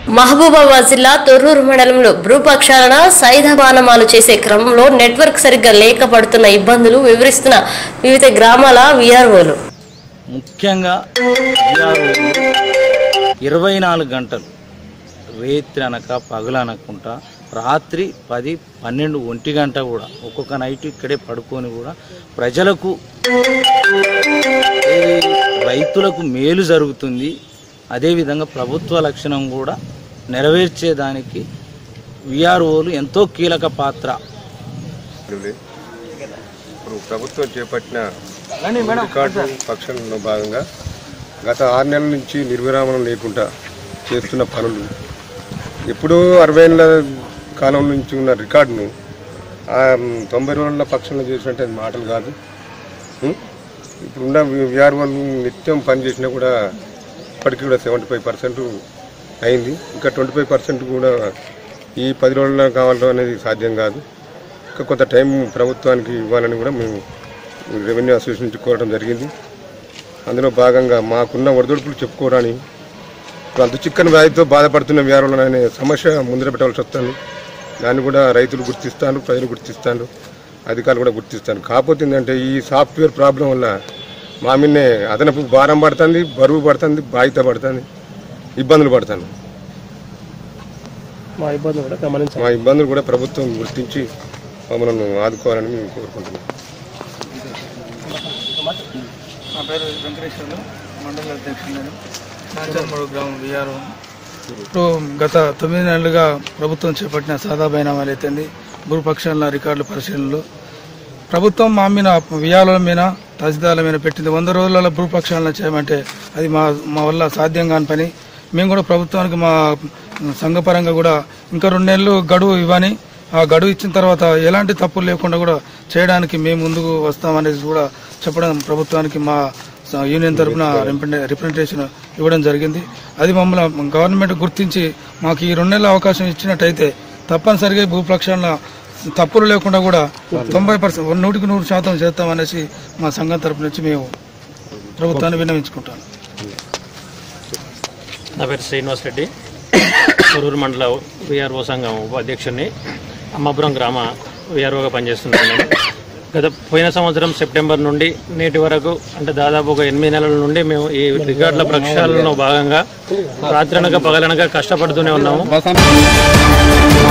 మహబూబాబాద్ జిల్లా తొర్రూరు మండలంలో భూపక్షాలన సైధబానమాలు చేసే క్రమంలో నెట్వర్క్ సరిగ్గా లేక పడుతున్న ఇబ్బందులు వివరిస్తున్న వివిధ గ్రామాల విఆర్ఓలు ముఖ్యంగా విఆర్ఓ ఇరవై నాలుగు గంటలు రేత్రి అనక పగలనకుండా రాత్రి పది పన్నెండు ఒంటి గంట కూడా ఒక్కొక్క నైట్ ఇక్కడే పడుకొని కూడా ప్రజలకు ఏది రైతులకు మేలు జరుగుతుంది అదేవిధంగా ప్రభుత్వ లక్షణం కూడా నెరవేర్చేదానికి విఆర్ఓలు ఎంతో కీలక పాత్ర ఉంది. ఇప్పుడు ప్రభుత్వం చేపట్టిన రికార్డు పక్షంలో భాగంగా గత ఆరు నెలల నుంచి నిర్విరామం లేకుండా చేస్తున్న పనులు ఎప్పుడో అరవై ఏళ్ళ కాలం నుంచి ఉన్న రికార్డును ఆ, తొంభై రోజుల పక్షంలో చేసినట్టు అది మాటలు కాదు ఉం? ఇప్పుడున్న విఆర్ వాళ్ళు నిత్యం పని చేసినా కూడా ఇప్పటికీ కూడా సెవెంటీ ఫైవ్ పర్సెంట్ అయింది ఇంకా ట్వంటీ ఫైవ్ పర్సెంట్ కూడా ఈ పది రోజుల్లో కావాలో అనేది సాధ్యం కాదు ఇంకా కొంత టైం ప్రభుత్వానికి ఇవ్వాలని కూడా మేము రెవెన్యూ అసోసియేషన్ నుంచి కోరడం జరిగింది అందులో భాగంగా మాకున్న ఒడిదొడుపులు చెప్పుకోవడానికి ఇప్పుడు అంత చిక్కని వ్యాధితో బాధపడుతున్న వ్యారులను అనే సమస్య ముందర పెట్టవలసి వస్తుంది దాన్ని కూడా రైతులు గుర్తిస్తాను ప్రజలు గుర్తిస్తాను అధికారులు కూడా గుర్తిస్తాను కాకపోతే ఏంటంటే ఈ సాఫ్ట్వేర్ ప్రాబ్లం వల్ల మా మీదనే అదనపు భారం పడుతుంది బరువు పడుతుంది బాధ్యత పడుతుంది ఇబ్బందులు పడుతాను మా ఇబ్బంది కూడా గమనించాలి మా ఇబ్బందులు కూడా ప్రభుత్వం గుర్తించి మమ్మల్ని ఆదుకోవాలని మేము కోరుకుంటున్నాం నా పేరు వెంకటేశ్వర్లు మండల అధ్యక్షుడు నాచర్మూడు గ్రామం విఆర్ఓ ఇప్పుడు గత తొమ్మిది నెలలుగా ప్రభుత్వం చేపట్టిన సాదా బైనామాలు అయితేంది భూపక్షాల రికార్డుల పరిశీలనలు ప్రభుత్వం మా మీద వియాల మీద తహసీల్దార్ల మీద పెట్టింది వంద రోజులలో భూపక్షాలను చేయమంటే అది మా మా వల్ల సాధ్యం కాని పని మేము కూడా ప్రభుత్వానికి మా సంఘపరంగా కూడా ఇంకా రెండు నెలలు గడువు ఇవ్వని ఆ గడువు ఇచ్చిన తర్వాత ఎలాంటి తప్పులు లేకుండా కూడా చేయడానికి మేము ముందుకు వస్తామనేది కూడా చెప్పడం ప్రభుత్వానికి మా స- యూనియన్ తరఫున రిప్రజెంటేషన్ ఇవ్వడం జరిగింది అది మమ్మల్ని గవర్నమెంట్ గుర్తించి మాకు ఈ రెండు నెలల అవకాశం ఇచ్చినట్టయితే తప్పనిసరిగా ఈ భూప్రక్షాళన తప్పులు లేకుండా కూడా తొంభై పర్సెంట్ నూటికి నూరు శాతం చేస్తామనేసి మా సంఘం తరపు నుంచి మేము ప్రభుత్వాన్ని విన్నవించుకుంటాం నా పేరు శ్రీనివాస్ రెడ్డి తొరూరు మండల విఆర్ఓ సంఘం ఉపాధ్యక్షుడిని అమ్మపురం గ్రామ విఆర్ఓగా పనిచేస్తున్నాను నేను. గత పోయిన సంవత్సరం సెప్టెంబర్ నుండి నేటి వరకు అంటే దాదాపు ఒక ఎనిమిది నెలల నుండి మేము ఈ రికార్డుల ప్రక్షాళనలో భాగంగా రాత్రనక పగలనక కష్టపడుతూనే ఉన్నాము